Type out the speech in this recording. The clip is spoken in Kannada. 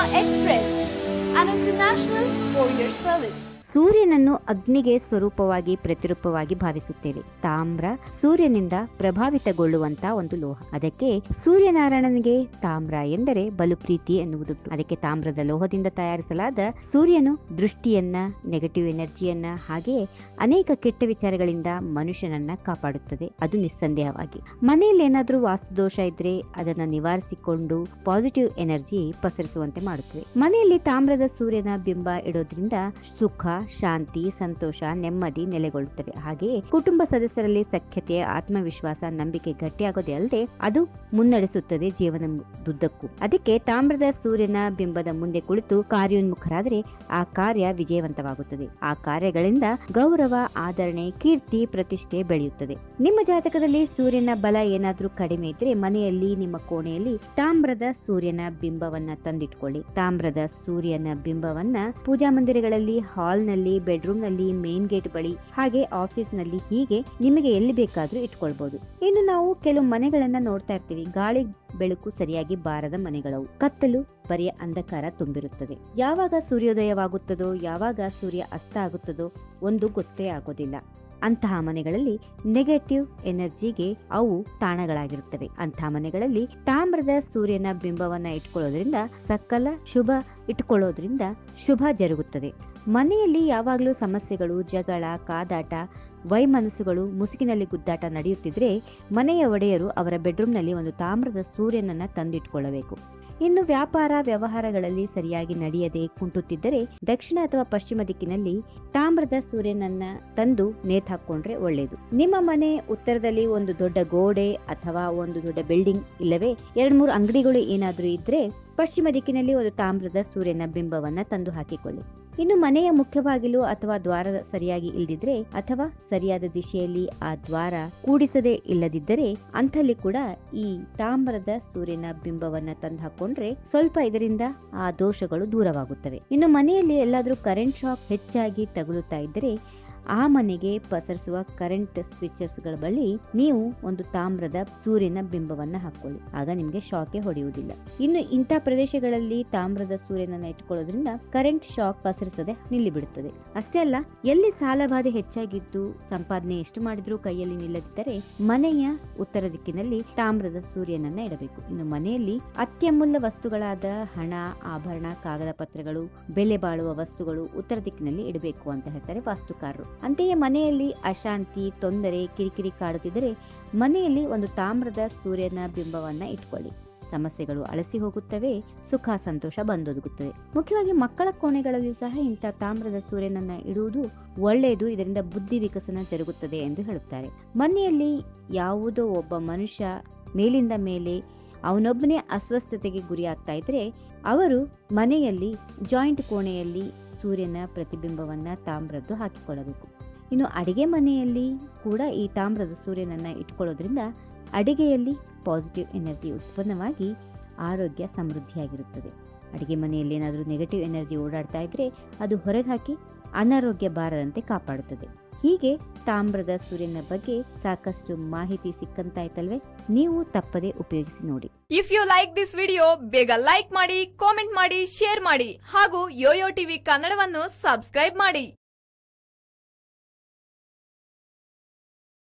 Express, an international courier service. ಸೂರ್ಯನನ್ನು ಅಗ್ನಿಗೆ ಸ್ವರೂಪವಾಗಿ ಪ್ರತಿರೂಪವಾಗಿ ಭಾವಿಸುತ್ತೇವೆ ತಾಮ್ರ ಸೂರ್ಯನಿಂದ ಪ್ರಭಾವಿತಗೊಳ್ಳುವಂತ ಒಂದು ಲೋಹ ಅದಕ್ಕೆ ಸೂರ್ಯನಾರಾಯಣನಿಗೆ ತಾಮ್ರ ಎಂದರೆ ಬಲು ಪ್ರೀತಿ ಎನ್ನುವುದುಂಟು ಅದಕ್ಕೆ ತಾಮ್ರದ ಲೋಹದಿಂದ ತಯಾರಿಸಲಾದ ಸೂರ್ಯನು ದೃಷ್ಟಿಯನ್ನ ನೆಗೆಟಿವ್ ಎನರ್ಜಿಯನ್ನ ಹಾಗೆಯೇ ಅನೇಕ ಕೆಟ್ಟ ವಿಚಾರಗಳಿಂದ ಮನುಷ್ಯನನ್ನ ಕಾಪಾಡುತ್ತದೆ ಅದು ನಿಸ್ಸಂದೇಹವಾಗಿ ಮನೆಯಲ್ಲಿ ಏನಾದ್ರೂ ವಾಸ್ತುದೋಷ ಇದ್ರೆ ಅದನ್ನ ನಿವಾರಿಸಿಕೊಂಡು ಪಾಸಿಟಿವ್ ಎನರ್ಜಿ ಪಸರಿಸುವಂತೆ ಮಾಡುತ್ತದೆ ಮನೆಯಲ್ಲಿ ತಾಮ್ರದ ಸೂರ್ಯನ ಬಿಂಬ ಇಡೋದ್ರಿಂದ ಸುಖ ಶಾಂತಿ ಸಂತೋಷ ನೆಮ್ಮದಿ ನೆಲೆಗೊಳ್ಳುತ್ತವೆ ಹಾಗೆಯೇ ಕುಟುಂಬ ಸದಸ್ಯರಲ್ಲಿ ಸಖ್ಯತೆ ಆತ್ಮವಿಶ್ವಾಸ ನಂಬಿಕೆ ಗಟ್ಟಿಯಾಗೋದೇ ಅಲ್ಲದೆ ಅದು ಮುನ್ನಡೆಸುತ್ತದೆ ಜೀವನದುದ್ದಕ್ಕೂ ಅದಕ್ಕೆ ತಾಮ್ರದ ಸೂರ್ಯನ ಬಿಂಬದ ಮುಂದೆ ಕುಳಿತು ಕಾರ್ಯೋನ್ಮುಖರಾದರೆ ಆ ಕಾರ್ಯ ವಿಜಯವಂತವಾಗುತ್ತದೆ ಆ ಕಾರ್ಯಗಳಿಂದ ಗೌರವ ಆದರಣೆ ಕೀರ್ತಿ ಪ್ರತಿಷ್ಠೆ ಬೆಳೆಯುತ್ತದೆ ನಿಮ್ಮ ಜಾತಕದಲ್ಲಿ ಸೂರ್ಯನ ಬಲ ಏನಾದ್ರೂ ಕಡಿಮೆ ಇದ್ರೆ ಮನೆಯಲ್ಲಿ ನಿಮ್ಮ ಕೋಣೆಯಲ್ಲಿ ತಾಮ್ರದ ಸೂರ್ಯನ ಬಿಂಬವನ್ನ ತಂದಿಟ್ಕೊಳ್ಳಿ ತಾಮ್ರದ ಸೂರ್ಯನ ಬಿಂಬವನ್ನ ಪೂಜಾ ಮಂದಿರಗಳಲ್ಲಿ ಹಾಲ್ನಲ್ಲಿ ಬೆಡ್ರೂಮ್ ನಲ್ಲಿ ಮೇನ್ ಗೇಟ್ ಬಳಿ ಹಾಗೆ ಆಫೀಸ್ ನಲ್ಲಿ ಹೀಗೆ ನಿಮಗೆ ಎಲ್ಲಿ ಬೇಕಾದ್ರೂ ಇಟ್ಕೊಳ್ಬಹುದು ಇನ್ನು ನಾವು ಕೆಲವು ಮನೆಗಳನ್ನ ನೋಡ್ತಾ ಇರ್ತೀವಿ ಗಾಳಿ ಬೆಳಕು ಸರಿಯಾಗಿ ಬಾರದ ಮನೆಗಳವು ಕತ್ತಲು ಬರಿಯ ಅಂಧಕಾರ ತುಂಬಿರುತ್ತದೆ ಯಾವಾಗ ಸೂರ್ಯೋದಯವಾಗುತ್ತದೋ ಯಾವಾಗ ಸೂರ್ಯ ಅಸ್ತ ಆಗುತ್ತದೋ ಒಂದು ಗೊತ್ತೇ ಆಗೋದಿಲ್ಲ ಅಂತಹ ಮನೆಗಳಲ್ಲಿ ನೆಗೆಟಿವ್ ಎನರ್ಜಿಗೆ ಅವು ತಾಣಗಳಾಗಿರುತ್ತವೆ ಅಂತಹ ಮನೆಗಳಲ್ಲಿ ತಾಮ್ರದ ಸೂರ್ಯನ ಬಿಂಬವನ್ನ ಇಟ್ಕೊಳ್ಳೋದ್ರಿಂದ ಸಕಲ ಶುಭ ಇಟ್ಕೊಳ್ಳೋದ್ರಿಂದ ಶುಭ ಜರುಗುತ್ತದೆ ಮನೆಯಲ್ಲಿ ಯಾವಾಗಲೂ ಸಮಸ್ಯೆಗಳು ಜಗಳ ಕಾದಾಟ ವೈಮನಸ್ಸುಗಳು ಮುಸುಕಿನಲ್ಲಿ ಗುದ್ದಾಟ ನಡೆಯುತ್ತಿದ್ರೆ ಮನೆಯ ಒಡೆಯರು ಅವರ ಬೆಡ್ರೂಮ್ನಲ್ಲಿ ಒಂದು ತಾಮ್ರದ ಸೂರ್ಯನನ್ನ ತಂದಿಟ್ಕೊಳ್ಳಬೇಕು ಇನ್ನು ವ್ಯಾಪಾರ ವ್ಯವಹಾರಗಳಲ್ಲಿ ಸರಿಯಾಗಿ ನಡೆಯದೆ ಕುಂಟುತ್ತಿದ್ದರೆ ದಕ್ಷಿಣ ಅಥವಾ ಪಶ್ಚಿಮ ದಿಕ್ಕಿನಲ್ಲಿ ತಾಮ್ರದ ಸೂರ್ಯನನ್ನ ತಂದು ನೇತಾಕೊಂಡ್ರೆ ಒಳ್ಳೆಯದು ನಿಮ್ಮ ಮನೆ ಉತ್ತರದಲ್ಲಿ ಒಂದು ದೊಡ್ಡ ಗೋಡೆ ಅಥವಾ ಒಂದು ದೊಡ್ಡ ಬಿಲ್ಡಿಂಗ್ ಇಲ್ಲವೇ ಎರಡ್ ಮೂರು ಅಂಗಡಿಗಳು ಏನಾದ್ರೂ ಇದ್ರೆ ಪಶ್ಚಿಮ ದಿಕ್ಕಿನಲ್ಲಿ ಒಂದು ತಾಮ್ರದ ಸೂರ್ಯನ ಬಿಂಬವನ್ನ ತಂದು ಹಾಕಿಕೊಳ್ಳಿ ಇನ್ನು ಮನೆಯ ಮುಖ್ಯವಾಗಿಲು ಅಥವಾ ದ್ವಾರ ಸರಿಯಾಗಿ ಇಲ್ಲದಿದ್ರೆ ಅಥವಾ ಸರಿಯಾದ ದಿಶೆಯಲ್ಲಿ ಆ ದ್ವಾರ ಕೂಡಿಸದೆ ಇಲ್ಲದಿದ್ದರೆ ಅಂಥಲ್ಲಿ ಕೂಡ ಈ ತಾಮ್ರದ ಸೂರ್ಯನ ಬಿಂಬವನ್ನ ತಂದು ಹಾಕೊಂಡ್ರೆ ಸ್ವಲ್ಪ ಇದರಿಂದ ಆ ದೋಷಗಳು ದೂರವಾಗುತ್ತವೆ ಇನ್ನು ಮನೆಯಲ್ಲಿ ಎಲ್ಲಾದ್ರೂ ಕರೆಂಟ್ ಶಾಕ್ ಹೆಚ್ಚಾಗಿ ತಗುಲುತ್ತಾ ಇದ್ದರೆ ಆ ಮನೆಗೆ ಪಸರಿಸುವ ಕರೆಂಟ್ ಸ್ವಿಚಸ್ ಗಳ ಬಳಿ ನೀವು ಒಂದು ತಾಮ್ರದ ಸೂರ್ಯನ ಬಿಂಬವನ್ನ ಹಾಕೊಳ್ಳಿ ಆಗ ನಿಮ್ಗೆ ಶಾಕೆ ಹೊಡೆಯುವುದಿಲ್ಲ ಇನ್ನು ಇಂಥ ಪ್ರದೇಶಗಳಲ್ಲಿ ತಾಮ್ರದ ಸೂರ್ಯನನ್ನ ಇಟ್ಕೊಳ್ಳೋದ್ರಿಂದ ಕರೆಂಟ್ ಶಾಕ್ ಪಸರಿಸದೆ ನಿಲ್ಲಿಬಿಡುತ್ತದೆ ಅಷ್ಟೇ ಅಲ್ಲ ಎಲ್ಲಿ ಸಾಲಬಾಧೆ ಹೆಚ್ಚಾಗಿದ್ದು ಸಂಪಾದನೆ ಎಷ್ಟು ಮಾಡಿದ್ರೂ ಕೈಯಲ್ಲಿ ನಿಲ್ಲದಿದ್ದರೆ ಮನೆಯ ಉತ್ತರ ದಿಕ್ಕಿನಲ್ಲಿ ತಾಮ್ರದ ಸೂರ್ಯನನ್ನ ಇಡಬೇಕು ಇನ್ನು ಮನೆಯಲ್ಲಿ ಅತ್ಯಮೂಲ್ಯ ವಸ್ತುಗಳಾದ ಹಣ ಆಭರಣ ಕಾಗದ ಪತ್ರಗಳು ಬೆಲೆ ಬಾಳುವ ವಸ್ತುಗಳು ಉತ್ತರ ದಿಕ್ಕಿನಲ್ಲಿ ಇಡಬೇಕು ಅಂತ ಹೇಳ್ತಾರೆ ವಾಸ್ತುಕಾರರು ಅಂತೆಯೇ ಮನೆಯಲ್ಲಿ ಅಶಾಂತಿ ತೊಂದರೆ ಕಿರಿಕಿರಿ ಕಾಡುತ್ತಿದ್ದರೆ ಮನೆಯಲ್ಲಿ ಒಂದು ತಾಮ್ರದ ಸೂರ್ಯನ ಬಿಂಬವನ್ನ ಇಟ್ಕೊಳ್ಳಿ ಸಮಸ್ಯೆಗಳು ಅಳಸಿ ಹೋಗುತ್ತವೆ ಸುಖ ಸಂತೋಷ ಬಂದೊದಗುತ್ತದೆ ಮುಖ್ಯವಾಗಿ ಮಕ್ಕಳ ಕೋಣೆಗಳಲ್ಲಿಯೂ ಸಹ ಇಂಥ ತಾಮ್ರದ ಸೂರ್ಯನನ್ನ ಇಡುವುದು ಒಳ್ಳೆಯದು ಇದರಿಂದ ಬುದ್ಧಿ ವಿಕಸನ ಜರುಗುತ್ತದೆ ಎಂದು ಹೇಳುತ್ತಾರೆ ಮನೆಯಲ್ಲಿ ಯಾವುದೋ ಒಬ್ಬ ಮನುಷ್ಯ ಮೇಲಿಂದ ಮೇಲೆ ಅವನೊಬ್ಬನೇ ಅಸ್ವಸ್ಥತೆಗೆ ಗುರಿಯಾಗ್ತಾ ಇದ್ರೆ ಅವರು ಮನೆಯಲ್ಲಿ ಜಾಯಿಂಟ್ ಕೋಣೆಯಲ್ಲಿ ಸೂರ್ಯನ ಪ್ರತಿಬಿಂಬವನ್ನ ತಾಮ್ರದ್ದು ಹಾಕಿಕೊಳ್ಳಬೇಕು ಇನ್ನು ಅಡಿಗೆ ಮನೆಯಲ್ಲಿ ಕೂಡ ಈ ತಾಮ್ರದ ಸೂರ್ಯನನ್ನ ಇಟ್ಕೊಳ್ಳೋದ್ರಿಂದ ಅಡಿಗೆಯಲ್ಲಿ ಪಾಸಿಟಿವ್ ಎನರ್ಜಿ ಉತ್ಪನ್ನವಾಗಿ ಆರೋಗ್ಯ ಸಮೃದ್ಧಿಯಾಗಿರುತ್ತದೆ ಅಡಿಗೆ ಮನೆಯಲ್ಲಿ ಏನಾದರೂ ನೆಗೆಟಿವ್ ಎನರ್ಜಿ ಓಡಾಡ್ತಾ ಇದ್ರೆ ಅದು ಹೊರಗೆ ಹಾಕಿ ಅನಾರೋಗ್ಯ ಬಾರದಂತೆ ಕಾಪಾಡುತ್ತದೆ ಹೀಗೆ ತಾಮ್ರದ ಸೂರ್ಯನ ಬಗ್ಗೆ ಸಾಕಷ್ಟು ಮಾಹಿತಿ ಸಿಕ್ಕಂತಾಯ್ತಲ್ವೇ ನೀವು ತಪ್ಪದೆ ಉಪಯೋಗಿಸಿ ನೋಡಿ if you like this video ಬೇಗ ಲೈಕ್ ಮಾಡಿ ಕಾಮೆಂಟ್ ಮಾಡಿ ಶೇರ್ ಮಾಡಿ ಹಾಗೂ ಯೋಯೋ ಟಿವಿ ಕನ್ನಡವನ್ನು ಸಬ್ಸ್ಕ್ರೈಬ್ ಮಾಡಿ